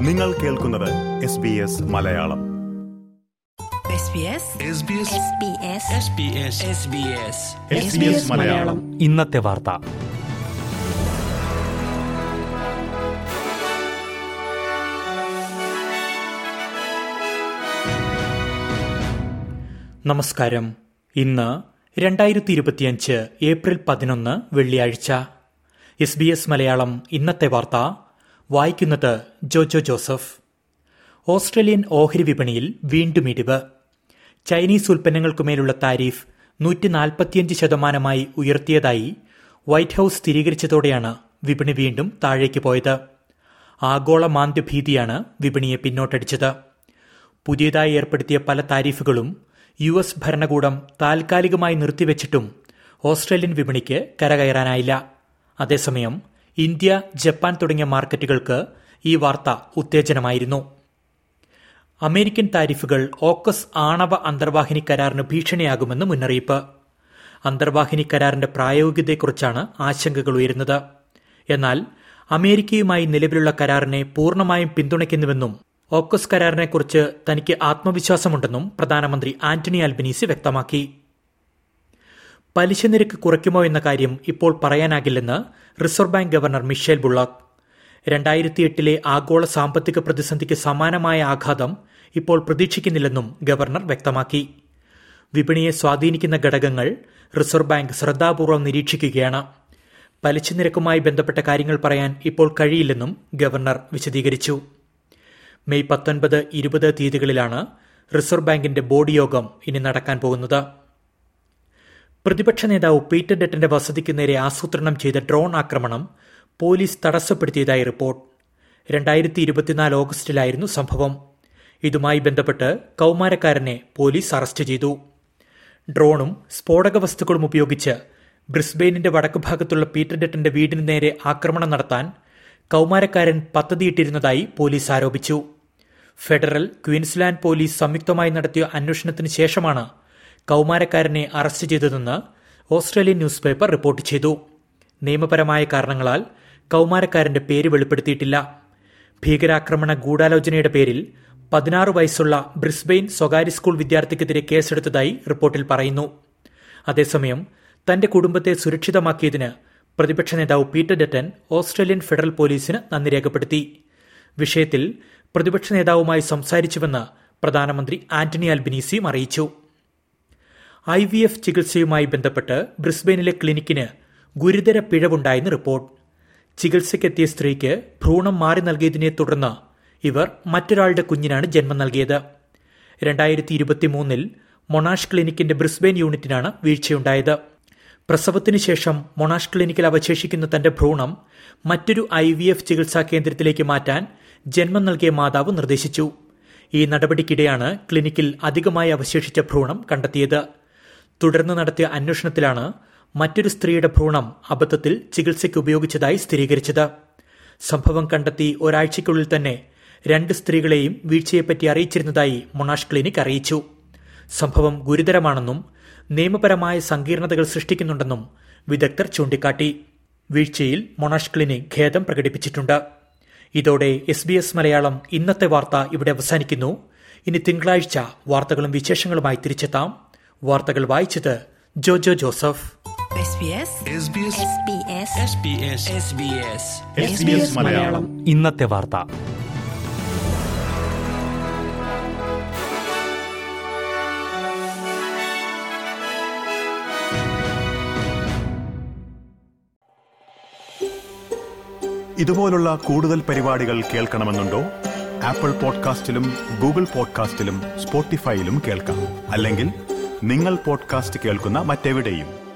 നിങ്ങൾ കേൾക്കുന്നത് S B S Malayalam SBS Malayalam ഇന്നത്തെ വാർത്ത നമസ്കാരം ഇന്ന് രണ്ടായിരത്തി ഇരുപത്തിയഞ്ച് ഏപ്രിൽ പതിനൊന്ന് വെള്ളിയാഴ്ച എസ് ബി എസ് മലയാളം ഇന്നത്തെ വാർത്ത വായിക്കുന്നത് ജോജോ ജോസഫ് ഓസ്ട്രേലിയൻ ഓഹരി വിപണിയിൽ വീണ്ടും ഇടിവ് ചൈനീസ് ഉൽപ്പന്നങ്ങൾക്കുമേലുള്ള താരിഫ് നൂറ്റി നാൽപ്പത്തിയഞ്ച് ശതമാനമായി ഉയർത്തിയതായി വൈറ്റ് ഹൌസ് സ്ഥിരീകരിച്ചതോടെയാണ് വിപണി വീണ്ടും താഴേക്ക് പോയത് ആഗോള മാന്ദ്യഭീതിയാണ് വിപണിയെ പിന്നോട്ടടിച്ചത് പുതിയതായി ഏർപ്പെടുത്തിയ പല താരിഫുകളും യു എസ് ഭരണകൂടം താൽക്കാലികമായി നിർത്തിവെച്ചിട്ടും ഓസ്ട്രേലിയൻ വിപണിക്ക് കരകയറാനായില്ല അതേസമയം ഇന്ത്യ ജപ്പാൻ തുടങ്ങിയ മാർക്കറ്റുകൾക്ക് ഈ വാർത്ത ഉത്തേജനമായിരുന്നു അമേരിക്കൻ താരിഫുകൾ ഓക്കസ് ആണവ അന്തർവാഹിനി കരാറിന് ഭീഷണിയാകുമെന്ന് മുന്നറിയിപ്പ് അന്തർവാഹിനി കരാറിന്റെ പ്രായോഗികതയെക്കുറിച്ചാണ് ആശങ്കകൾ ഉയരുന്നത് എന്നാൽ അമേരിക്കയുമായി നിലവിലുള്ള കരാറിനെ പൂർണ്ണമായും പിന്തുണയ്ക്കുന്നുവെന്നും ഓക്കസ് കരാറിനെക്കുറിച്ച് തനിക്ക് ആത്മവിശ്വാസമുണ്ടെന്നും പ്രധാനമന്ത്രി ആന്റണി അൽബനീസി വ്യക്തമാക്കി പലിശ നിരക്ക് കുറയ്ക്കുമോ എന്ന കാര്യം ഇപ്പോൾ പറയാനാകില്ലെന്ന് reserve bank governor Michele Bullock രണ്ടായിരത്തി എട്ടിലെ ആഗോള സാമ്പത്തിക പ്രതിസന്ധിക്ക് സമാനമായ ആഘാതം ഇപ്പോൾ പ്രതീക്ഷിക്കുന്നില്ലെന്നും ഗവർണർ വ്യക്തമാക്കി വിപണിയെ സ്വാധീനിക്കുന്ന ഘടകങ്ങൾ റിസർവ് ബാങ്ക് ശ്രദ്ധാപൂർവ്വം നിരീക്ഷിക്കുകയാണ് പലിശ നിരക്കുമായി ബന്ധപ്പെട്ട കാര്യങ്ങൾ പറയാൻ ഇപ്പോൾ കഴിയില്ലെന്നും ഗവർണർ വിശദീകരിച്ചു മെയ് പത്തൊൻപത് ഇരുപത് തീയതികളിലാണ് റിസർവ് ബാങ്കിന്റെ ബോർഡ് യോഗം ഇനി നടക്കാൻ പോകുന്നത് പ്രതിപക്ഷ നേതാവ് പീറ്റർ ഡെറ്റന്റെ വസതിക്ക് നേരെ ആസൂത്രണം ചെയ്ത ഡ്രോൺ ആക്രമണം പോലീസ് തടസ്സപ്പെടുത്തിയതായി റിപ്പോർട്ട് രണ്ടായിരത്തി ഇരുപത്തിനാല് ഓഗസ്റ്റിലായിരുന്നു സംഭവം ഇതുമായി ബന്ധപ്പെട്ട് കൌമാരക്കാരനെ പോലീസ് അറസ്റ്റ് ചെയ്തു ഡ്രോണും സ്ഫോടക വസ്തുക്കളും ഉപയോഗിച്ച് ബ്രിസ്ബെയിനിന്റെ വടക്കു ഭാഗത്തുള്ള പീറ്റർ ഡെറ്റന്റെ വീടിന് നേരെ ആക്രമണം നടത്താൻ കൌമാരക്കാരൻ പദ്ധതിയിട്ടിരുന്നതായി പോലീസ് ആരോപിച്ചു ഫെഡറൽ ക്വീൻസ്ലാൻഡ് പോലീസ് സംയുക്തമായി നടത്തിയ അന്വേഷണത്തിന് ശേഷമാണ് കൌമാരക്കാരനെ അറസ്റ്റ് ചെയ്തതെന്ന് ഓസ്ട്രേലിയൻ ന്യൂസ് പേപ്പർ റിപ്പോർട്ട് ചെയ്തു നിയമപരമായ കാരണങ്ങളാൽ കൌമാരക്കാരന്റെ പേര് വെളിപ്പെടുത്തിയിട്ടില്ല ഭീകരാക്രമണ ഗൂഢാലോചനയുടെ പേരിൽ പതിനാറ് വയസ്സുള്ള ബ്രിസ്ബെയിൻ സ്വകാര്യ സ്കൂൾ വിദ്യാർത്ഥിക്കെതിരെ കേസെടുത്തതായി റിപ്പോർട്ടിൽ പറയുന്നു അതേസമയം തന്റെ കുടുംബത്തെ സുരക്ഷിതമാക്കിയതിന് പ്രതിപക്ഷ നേതാവ് പീറ്റർ ഡെറ്റൻ ഓസ്ട്രേലിയൻ ഫെഡറൽ പോലീസിന് നന്ദി രേഖപ്പെടുത്തി വിഷയത്തിൽ പ്രതിപക്ഷ നേതാവുമായി സംസാരിച്ചുവെന്ന് പ്രധാനമന്ത്രി ആന്റണി അൽബനീസിയും അറിയിച്ചു ഐ വി എഫ് ചികിത്സയുമായി ബന്ധപ്പെട്ട് ബ്രിസ്ബെയിനിലെ ക്ലിനിക്കിന് ഗുരുതര പിഴവുണ്ടായെന്ന് റിപ്പോർട്ട് ചികിത്സയ്ക്കെത്തിയ സ്ത്രീക്ക് ഭ്രൂണം മാറി നൽകിയതിനെ തുടർന്ന് ഇവർ മറ്റൊരാളുടെ കുഞ്ഞിനാണ് ജന്മം നൽകിയത് രണ്ടായിരത്തി ഇരുപത്തിമൂന്നിൽ മൊണാഷ് ക്ലിനിക്കിന്റെ ബ്രിസ്ബെയിൻ യൂണിറ്റിനാണ് വീഴ്ചയുണ്ടായത് പ്രസവത്തിനു ശേഷം മൊണാഷ് ക്ലിനിക്കിൽ അവശേഷിക്കുന്ന തന്റെ ഭ്രൂണം മറ്റൊരു ഐ വി എഫ് ചികിത്സാ കേന്ദ്രത്തിലേക്ക് മാറ്റാൻ ജന്മം നൽകിയ മാതാവ് നിർദ്ദേശിച്ചു ഈ നടപടിക്കിടെയാണ് ക്ലിനിക്കിൽ അധികമായി അവശേഷിച്ച ഭ്രൂണം കണ്ടെത്തിയത് തുടർന്ന് നടത്തിയ അന്വേഷണത്തിലാണ് മറ്റൊരു സ്ത്രീയുടെ ഭ്രൂണം അബദ്ധത്തിൽ ചികിത്സയ്ക്ക് ഉപയോഗിച്ചതായി സ്ഥിരീകരിച്ചത് സംഭവം കണ്ടെത്തി ഒരാഴ്ചയ്ക്കുള്ളിൽ തന്നെ രണ്ട് സ്ത്രീകളെയും വീഴ്ചയെപ്പറ്റി അറിയിച്ചിരുന്നതായി മൊണാഷ് ക്ലിനിക് അറിയിച്ചു സംഭവം ഗുരുതരമാണെന്നും നിയമപരമായ സങ്കീർണതകൾ സൃഷ്ടിക്കുന്നുണ്ടെന്നും വിദഗ്ധർ ചൂണ്ടിക്കാട്ടി വീഴ്ചയിൽ മൊണാഷ് ക്ലിനിക് ഖേദം പ്രകടിപ്പിച്ചിട്ടുണ്ട് ഇതോടെ എസ് ബി എസ് മലയാളം ഇന്നത്തെ വാർത്ത ഇവിടെ അവസാനിക്കുന്നു ഇനി തിങ്കളാഴ്ച വാർത്തകളും വിശേഷങ്ങളുമായി തിരിച്ചെത്താം വാർത്തകൾ വായിച്ചത് ജോജോ ജോസഫ് SBS മലയാളം ഇന്നത്തെ വാർത്ത ഇതുപോലുള്ള കൂടുതൽ പരിപാടികൾ കേൾക്കണമെന്നുണ്ടോ ആപ്പിൾ പോഡ്കാസ്റ്റിലും ഗൂഗിൾ പോഡ്കാസ്റ്റിലും സ്പോട്ടിഫൈയിലും കേൾക്കാം അല്ലെങ്കിൽ നിങ്ങൾ പോഡ്കാസ്റ്റ് കേൾക്കുന്ന മറ്റെവിടെയും